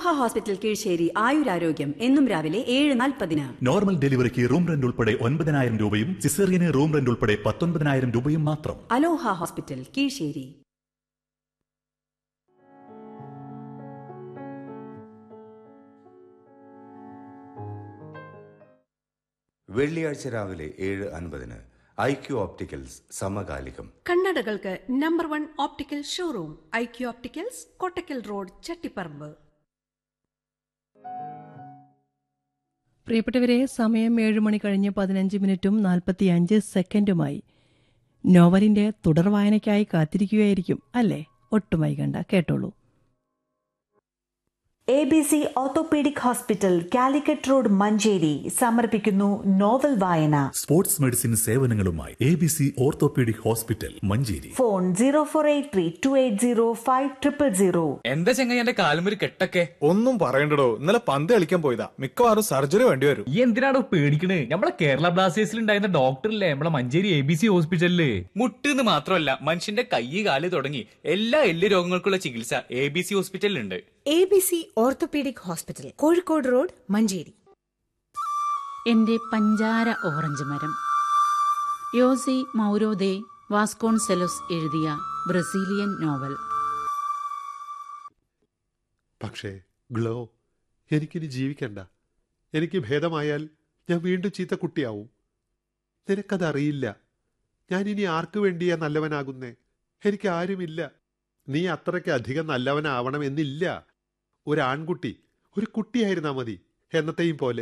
hospital Kizhisseri ആയുരാരോഗ്യം എന്നും രാവിലെ ഏഴ് നാൽപ്പതിന് നോർമൽ ഡെലിവറിക്ക് റൂം റെന്റ് ഉൾപ്പെടെ ഒൻപതിനായിരം രൂപയും സിസേറിയന് റൂം റെന്റ് ഉൾപ്പെടെ പത്തൊൻപതിനായിരം രൂപയും മാത്രം അലോഹ ഹോസ്പിറ്റൽ കീഴ്ശ്ശേരി വെള്ളിയാഴ്ച രാവിലെ ഏഴ് അൻപതിന് ഐ ക്യു ഓപ്റ്റിക്കൽസ് സമകാലികം കണ്ണടകൾക്ക് number one optical showroom I Q opticals Kottakkal road Chattiparamba പ്രിയപ്പെട്ടവരെ സമയം ഏഴ് മണി കഴിഞ്ഞ് പതിനഞ്ച് മിനിറ്റും നാൽപ്പത്തിയഞ്ച് സെക്കൻഡുമായി നോവലിന്റെ തുടർവായനയ്ക്കായി കാത്തിരിക്കുകയായിരിക്കും അല്ലേ ഒട്ടും വൈകണ്ട കേട്ടോളൂ A B C orthopaedic hospital Calicut road Manjeri സമർപ്പിക്കുന്നു നോവൽ വായന സ്പോർട്സ് മെഡിസിൻ സേവനങ്ങളുമായി A B C orthopaedic hospital Manjeri phone zero four eight three two eight zero five triple zero എന്താ ചെങ്ങായി എന്റെ കാലുമൊരു കെട്ടൊക്കെ ഒന്നും പറയണ്ടടോ ഇന്നലെ പന്ത് കളിക്കാൻ പോയതാ മിക്കവാറും സർജറി വേണ്ടി വരും ഈ എന്തിനാടോ പേടിക്കണേ നമ്മളെ കേരള ബ്ലാസ്റ്റേഴ്സിൽ ഉണ്ടായിരുന്ന ഡോക്ടറില്ലേ നമ്മളെ മഞ്ചേരി എ ബി സി ഹോസ്പിറ്റലില് മുട്ടെന്ന് മാത്രമല്ല മനുഷ്യന്റെ കൈ കാല് തുടങ്ങി എല്ലാ എല്ല് രോഗങ്ങൾക്കുള്ള ചികിത്സ എ ബി സി ഹോസ്പിറ്റലിലുണ്ട് A B C orthopaedic hospital Kozhikode road Manjeri എന്റെ പഞ്ചാര ഓറഞ്ച് മരം യോസി മൗരോദേ വാസ്കോൺസെലോസ് എഴുതിയ ബ്രസീലിയൻ നോവൽ പക്ഷേ ഗ്ലോ എനിക്കിനി ജീവിക്കണ്ട എനിക്ക് ഭേദമായാൽ ഞാൻ വീണ്ടും ചീത്ത കുട്ടിയാവും നിനക്കതറിയില്ല ഞാൻ ഇനി ആർക്കു വേണ്ടിയാ നല്ലവനാകുന്നേ എനിക്ക് ആരുമില്ല നീ അത്രയ്ക്ക് അധികം നല്ലവനാവണമെന്നില്ല ഒരു ആൺകുട്ടി ഒരു കുട്ടിയായിരുന്നാ മതി എന്നത്തെയും പോലെ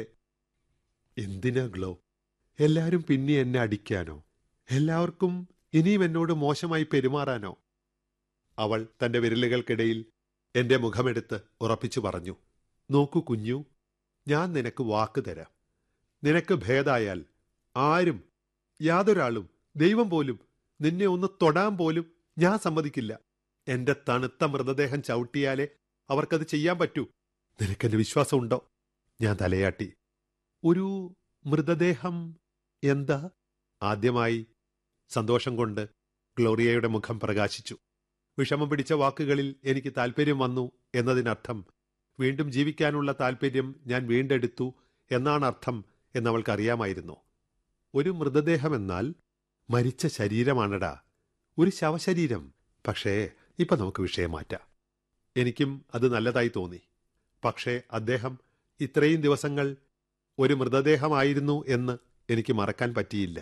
എന്തിനാ ഗ്ലോ എല്ലാവരും പിന്നെ എന്നെ അടിക്കാനോ എല്ലാവർക്കും ഇനിയും എന്നോട് മോശമായി പെരുമാറാനോ അവൾ തന്റെ വിരലുകൾക്കിടയിൽ എന്റെ മുഖമെടുത്ത് ഉറപ്പിച്ചു പറഞ്ഞു നോക്കൂ കുഞ്ഞു ഞാൻ നിനക്ക് വാക്ക് തരാം നിനക്ക് ഭേദായാൽ ആരും യാതൊരാളും ദൈവം പോലും നിന്നെ ഒന്ന് തൊടാൻ പോലും ഞാൻ സമ്മതിക്കില്ല എന്റെ തണുത്ത മൃതദേഹം ചവിട്ടിയാലേ അവർക്കത് ചെയ്യാൻ പറ്റൂ നിനക്കെന്റെ വിശ്വാസമുണ്ടോ ഞാൻ തലയാട്ടി ഒരു മൃതദേഹം എന്താ ആദ്യമായി സന്തോഷം കൊണ്ട് ഗ്ലോറിയയുടെ മുഖം പ്രകാശിച്ചു വിഷമം പിടിച്ച വാക്കുകളിൽ എനിക്ക് താല്പര്യം വന്നു എന്നതിനർത്ഥം വീണ്ടും ജീവിക്കാനുള്ള താല്പര്യം ഞാൻ വീണ്ടെടുത്തു എന്നാണ് അർത്ഥം എന്നവൾക്കറിയാമായിരുന്നു ഒരു മൃതദേഹമെന്നാൽ മരിച്ച ശരീരമാണടാ ഒരു ശവശരീരം പക്ഷേ ഇപ്പൊ നമുക്ക് വിഷയം മാറ്റാം എനിക്കും അത് നല്ലതായി തോന്നി പക്ഷേ അദ്ദേഹം ഇത്രയും ദിവസങ്ങൾ ഒരു മൃതദേഹമായിരുന്നു എന്ന് എനിക്ക് മറക്കാൻ പറ്റിയില്ല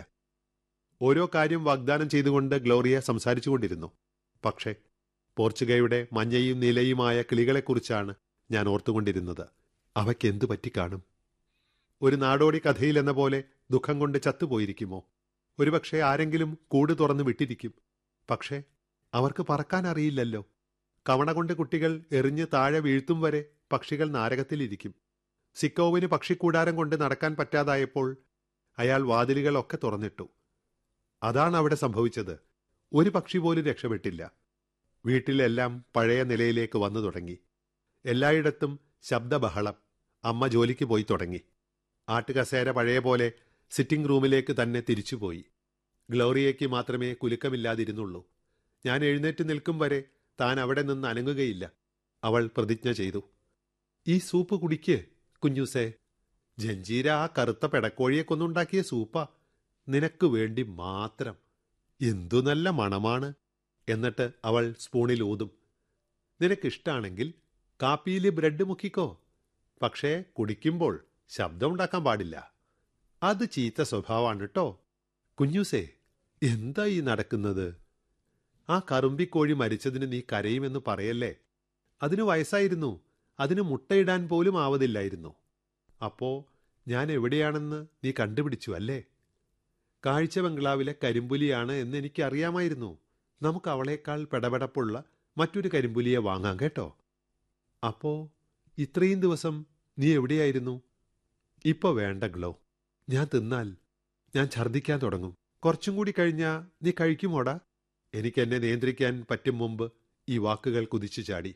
ഓരോ കാര്യം വാഗ്ദാനം ചെയ്തുകൊണ്ട് ഗ്ലോറിയ സംസാരിച്ചുകൊണ്ടിരുന്നു പക്ഷേ പോർച്ചുഗയുടെ മഞ്ഞയും നീലയുമായ കിളികളെക്കുറിച്ചാണ് ഞാൻ ഓർത്തുകൊണ്ടിരുന്നത് അവയ്ക്ക് എന്തു പറ്റിക്കാണും ഒരു നാടോടി കഥയിൽ എന്ന പോലെ ദുഃഖം കൊണ്ട് ചത്തുപോയിരിക്കുമോ ഒരുപക്ഷെ ആരെങ്കിലും കൂട് തുറന്നു വിട്ടിരിക്കും പക്ഷേ അവർക്ക് പറക്കാൻ അറിയില്ലല്ലോ കവണ കൊണ്ട് കുട്ടികൾ എറിഞ്ഞ് താഴെ വീഴ്ത്തും വരെ പക്ഷികൾ നാരകത്തിലിരിക്കും സിക്കോവിന് പക്ഷിക്കൂടാരം കൊണ്ട് നടക്കാൻ പറ്റാതായപ്പോൾ അയാൾ വാതിലുകളൊക്കെ തുറന്നിട്ടു അതാണ് അവിടെ സംഭവിച്ചത് ഒരു പക്ഷി പോലും രക്ഷപ്പെട്ടില്ല വീട്ടിലെല്ലാം പഴയ നിലയിലേക്ക് വന്നു തുടങ്ങി എല്ലായിടത്തും ശബ്ദബഹളം അമ്മ ജോലിക്ക് പോയി തുടങ്ങി ആട്ടുകസേര പഴയ പോലെ സിറ്റിംഗ് റൂമിലേക്ക് തന്നെ തിരിച്ചുപോയി ഗ്ലോറിയയ്ക്ക് മാത്രമേ കുലുക്കമില്ലാതിരുന്നുള്ളൂ ഞാൻ എഴുന്നേറ്റ് നിൽക്കും വരെ താൻ അവിടെ നിന്ന് അനങ്ങുകയില്ല അവൾ പ്രതിജ്ഞ ചെയ്തു ഈ സൂപ്പ് കുടിക്ക് കുഞ്ഞൂസേ ജഞ്ചീര ആ കറുത്ത പെടക്കോഴിയെ കൊന്നുണ്ടാക്കിയ സൂപ്പാ നിനക്ക് വേണ്ടി മാത്രം എന്തു നല്ല മണമാണ് എന്നിട്ട് അവൾ സ്പൂണിൽ ഊതും നിനക്കിഷ്ടാണെങ്കിൽ കാപ്പിയിൽ ബ്രെഡ് മുക്കിക്കോ പക്ഷേ കുടിക്കുമ്പോൾ ശബ്ദമുണ്ടാക്കാൻ പാടില്ല അത് ചീത്ത സ്വഭാവമാണ് കേട്ടോ കുഞ്ഞൂസേ എന്താ ഈ നടക്കുന്നത് ആ കറുമ്പിക്കോഴി മരിച്ചതിന് നീ കരയുമെന്ന് പറയല്ലേ അതിന് വയസ്സായിരുന്നു അതിന് മുട്ടയിടാൻ പോലും ആവതില്ലായിരുന്നു അപ്പോ ഞാൻ എവിടെയാണെന്ന് നീ കണ്ടുപിടിച്ചു അല്ലേ കാഴ്ച ബംഗ്ലാവിലെ കരിമ്പുലിയാണ് എന്ന് എനിക്കറിയാമായിരുന്നു നമുക്ക് അവളേക്കാൾ പെടപെടപ്പുള്ള മറ്റൊരു കരിമ്പുലിയെ വാങ്ങാം കേട്ടോ അപ്പോ ഇത്രയും ദിവസം നീ എവിടെയായിരുന്നു ഇപ്പൊ വേണ്ട ഗ്ലോ ഞാൻ തിന്നാൽ ഞാൻ ഛർദിക്കാൻ തുടങ്ങും കുറച്ചും കൂടി കഴിഞ്ഞാ നീ കഴിക്കുമോടാ എനിക്ക് എന്നെ നിയന്ത്രിക്കാൻ പറ്റും മുമ്പ് ഈ വാക്കുകൾ കുതിച്ചു ചാടി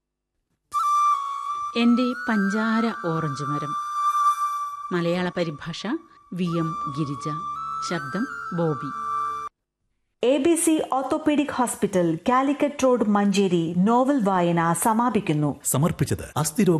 എന്റെ പഞ്ചാര ഓറഞ്ച് മരം മലയാള പരിഭാഷ വി എം ഗിരിജ ശബ്ദം Bobby A B C orthopaedic hospital Calicut road Manjeri novel വായന സമാപിക്കുന്നു സമർപ്പിച്ചത് അസ്ഥിരോഗ